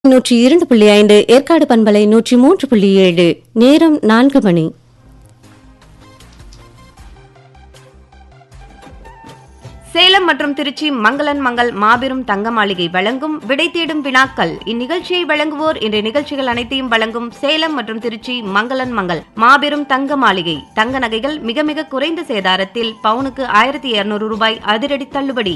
நூற்றி இரண்டு புள்ளி ஐந்து ஏற்காடு பண்பலை நூற்றி மூன்று புள்ளி ஏழு நேரம் நான்கு மணி சேலம் மற்றும் திருச்சி மங்களன் மங்கள் மாபெரும் தங்க மாளிகை வழங்கும் விடை தேடும் வினாக்கள் இந்நிகழ்ச்சியை வழங்குவோர் இன்றைய நிகழ்ச்சிகள் அனைத்தையும் வழங்கும் சேலம் மற்றும் திருச்சி மங்களன் மங்கள் மாபெரும் தங்க மாளிகை தங்க நகைகள் மிக மிக குறைந்த சேதாரத்தில் பவுனுக்கு ஆயிரத்தி இருநூறு ரூபாய் அதிரடி தள்ளுபடி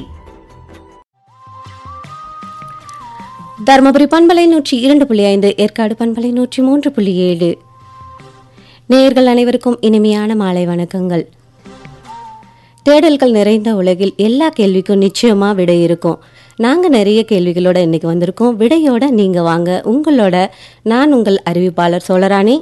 தருமபுரி பண்பலை நூற்றி இரண்டு புள்ளி ஐந்து ஏற்காடு பண்பலை நூற்றி மூன்று புள்ளி ஏழு நேயர்கள் அனைவருக்கும் இனிமையான மாலை வணக்கங்கள் தேடல்கள் நிறைந்த உலகில் எல்லா கேள்விக்கும் நிச்சயமா விடை இருக்கும் நாங்க நிறைய கேள்விகளோட இன்னைக்கு வந்திருக்கோம் விடையோட நீங்க வாங்க உங்களோட நான் உங்கள் அறிவிப்பாளர் சோழராணி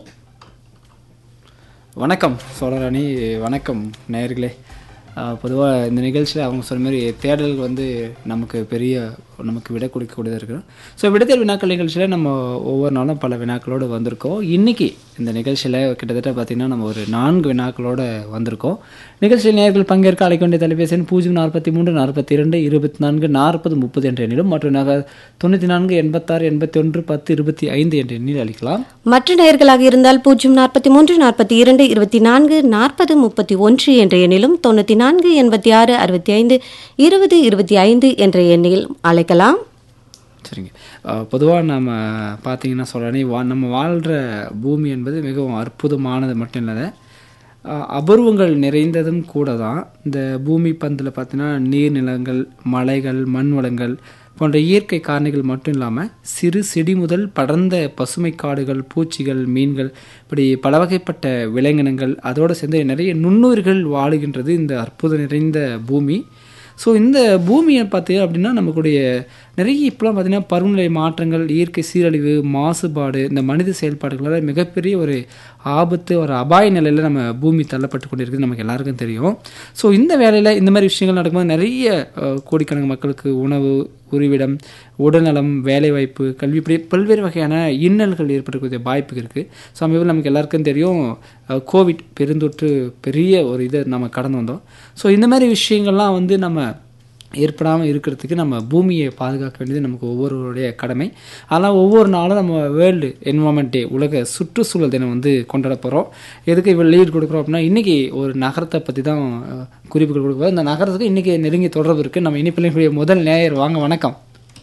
வணக்கம் சோழராணி வணக்கம் நேயர்களே பொதுவாக இந்த நிகழ்ச்சியில் அவங்க சொன்ன மாதிரி தேடல்கள் வந்து நமக்கு பெரிய நமக்கு விடை கொடுக்கக்கூடியதாக இருக்கிறோம் ஸோ விடுதல் வினாக்கள் நிகழ்ச்சியில் நம்ம ஒவ்வொரு நாளும் பல வினாக்களோடு வந்திருக்கோம் இன்றைக்கி இந்த நிகழ்ச்சியில் கிட்டத்தட்ட பார்த்திங்கன்னா நம்ம ஒரு நான்கு வினாக்களோடு வந்திருக்கோம் நிகழ்ச்சியில் நேர்கள் பங்கேற்க அழைக்க வேண்டிய தொலைபேசி எண் பூஜ்ஜியம் நாற்பத்தி மூன்று நாற்பத்தி இரண்டு இருபத்தி நான்கு நாற்பது முப்பது என்ற எண்ணிலும் மற்றும் நகர் தொண்ணூற்றி நான்கு எண்பத்தாறு எண்பத்தி ஒன்று பத்து இருபத்தி ஐந்து என்ற எண்ணில் அளிக்கலாம் மற்ற நேயர்களாக இருந்தால் பூஜ்ஜியம் நாற்பத்தி மூன்று நாற்பத்தி இரண்டு இருபத்தி நான்கு நாற்பது முப்பத்தி ஒன்று என்ற எண்ணிலும் தொண்ணூற்றி நான்கு எண்பத்தி ஆறு அறுபத்தி ஐந்து இருபது இருபத்தி ஐந்து என்ற எண்ணில் அழைக்கலாம் சரிங்க பொதுவாக நம்ம பார்த்தீங்கன்னா சொல்கிறேன் வா நம்ம வாழ்கிற பூமி என்பது மிகவும் அற்புதமானது மட்டும் இல்லாத அஹ், அபூர்வங்கள் நிறைந்ததும் கூட தான் இந்த பூமி பந்தில் பார்த்தீங்கன்னா நீர்நிலங்கள் மலைகள் மண் வளங்கள் போன்ற இயற்கை காரணிகள் மட்டும் இல்லாமல் சிறு செடி முதல் படர்ந்த பசுமை காடுகள் பூச்சிகள் மீன்கள் இப்படி பல வகைப்பட்ட விலங்கினங்கள் அதோடு சேர்ந்து நிறைய நுண்ணுயிர்கள் வாழுகின்றது இந்த அற்புதம் நிறைந்த பூமி ஸோ இந்த பூமியை பார்த்தீங்க அப்படின்னா நமக்குடைய நிறைய இப்போலாம் பார்த்தீங்கன்னா பருவநிலை மாற்றங்கள் இயற்கை சீரழிவு மாசுபாடு இந்த மனித செயல்பாடுகளால் மிகப்பெரிய ஒரு ஆபத்து ஒரு அபாய நிலையில் நம்ம பூமி தள்ளப்பட்டு கொண்டிருக்குது நமக்கு எல்லாருக்கும் தெரியும் ஸோ இந்த வேலையில் இந்த மாதிரி விஷயங்கள் நடக்கும்போது நிறைய அஹ், கோடிக்கணக்கு மக்களுக்கு உணவு உறைவிடம் உடல்நலம் வேலைவாய்ப்பு கல்வி இப்படி பல்வேறு வகையான இன்னல்கள் ஏற்படக்கூடிய வாய்ப்பு இருக்குது சமீபத்தில் நமக்கு எல்லாருக்கும் தெரியும் அஹ், கோவிட் பெருந்தொற்று பெரிய ஒரு இதை நம்ம கடந்து வந்தோம் ஸோ இந்த மாதிரி விஷயங்கள்லாம் வந்து நம்ம ஏற்படாமல் இருக்கிறதுக்கு நம்ம பூமியை பாதுகாக்க வேண்டியது நமக்கு ஒவ்வொருவருடைய கடமை அதனால் ஒவ்வொரு நாளும் நம்ம வேர்ல்டு என்வரான்மெண்ட் டே உலக சுற்றுச்சூழல் தினம் வந்து கொண்டாட போகிறோம் எதுக்கு இவ்வளோ லீட் கொடுக்குறோம் அப்படின்னா இன்றைக்கி ஒரு நகரத்தை பற்றி தான் அஹ், குறிப்புகள் கொடுக்குறோம் இந்த நகரத்துக்கு இன்றைக்கி நெருங்கிய தொடர்பு இருக்குது நம்ம இனிப்பிள்ளைக்கூடிய முதல் நேயர் வாங்க வணக்கம்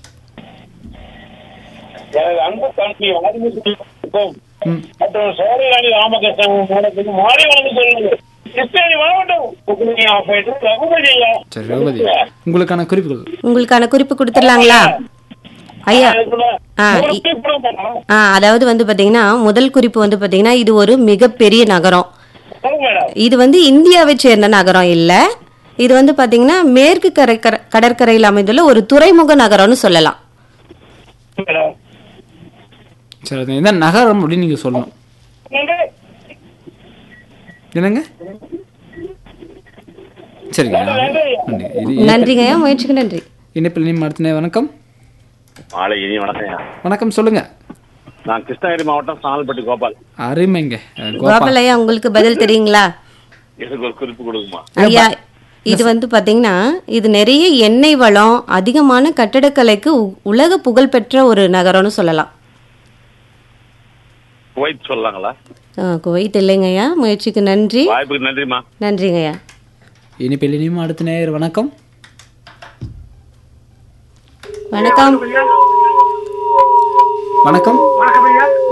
எனது அன்பு தம்பி ஆதிமுகம் மற்றும் சோழராணி ராமகிருஷ்ணன் மேடத்துக்கு மாறி வணக்கம் சொல்லுங்க கிருஷ்ணகிரி மாவட்டம் குக்குமணி ஆபரேட்டர் ரகுபதி ஐயா. சரி ரகுபதி உங்களுக்கான குறிப்புகள் உங்களுக்கான குறிப்பு கொடுத்துடலாங்களா ஐயா அதுக்குள்ள ஆ, ஒரு இ- குறிப்பு பண்ணணும். ஆ அதாவது வந்து பாத்தீங்கன்னா முதல் குறிப்பு வந்து பாத்தீங்கன்னா இது ஒரு மிகப்பெரிய நகரம் சொல்லுங்க மேடம் இது வந்து இந்தியாவை சேர்ந்த நகரம் இல்ல இது வந்து பாத்தீங்கன்னா மேற்கு கரை கர- கடற்கரையில் அமைந்துள்ள ஒரு துறைமுக நகரம்னு சொல்லலாம் மேடம் சரி அது என்ன நகரம் அப்படின்னு நீங்கள் சொல்லணும் நீங்க என்னங்க சரிங்க நன்றி ஐயா. நன்றி. இது நன்றிங்க முயற்சிக்கு நன்றி இணைப்பில் நீ அடுத்த வணக்கம் மாலை இனி வணக்கம் வணக்கம் சொல்லுங்க நான் கிருஷ்ணகிரி மாவட்டம் சானல்பட்டி கோபால் அருமைங்க அஹ், கோபால் கோபால் ஐயா உங்களுக்கு பதில் தெரியுங்களா எனக்கு ஒரு குறிப்பு கொடுக்குமா ஐயா இது வந்து பாத்தீங்கன்னா இது நிறைய எண்ணெய் வளம் அதிகமான கட்டடக்கலைக்கு உ- உலக புகழ்பெற்ற ஒரு நகரம்னு சொல்லலாம் குவைத் சொல்லலாங்களா ஆ, குவைத் இல்லைங்கய்யா முயற்சிக்கு நன்றி வாய்ப்புக்கு நன்றிம்மா நன்றிங்கய்யா இனிப்பில் இனியும் அடுத்த நேயர் வணக்கம் வணக்கம் வணக்கம்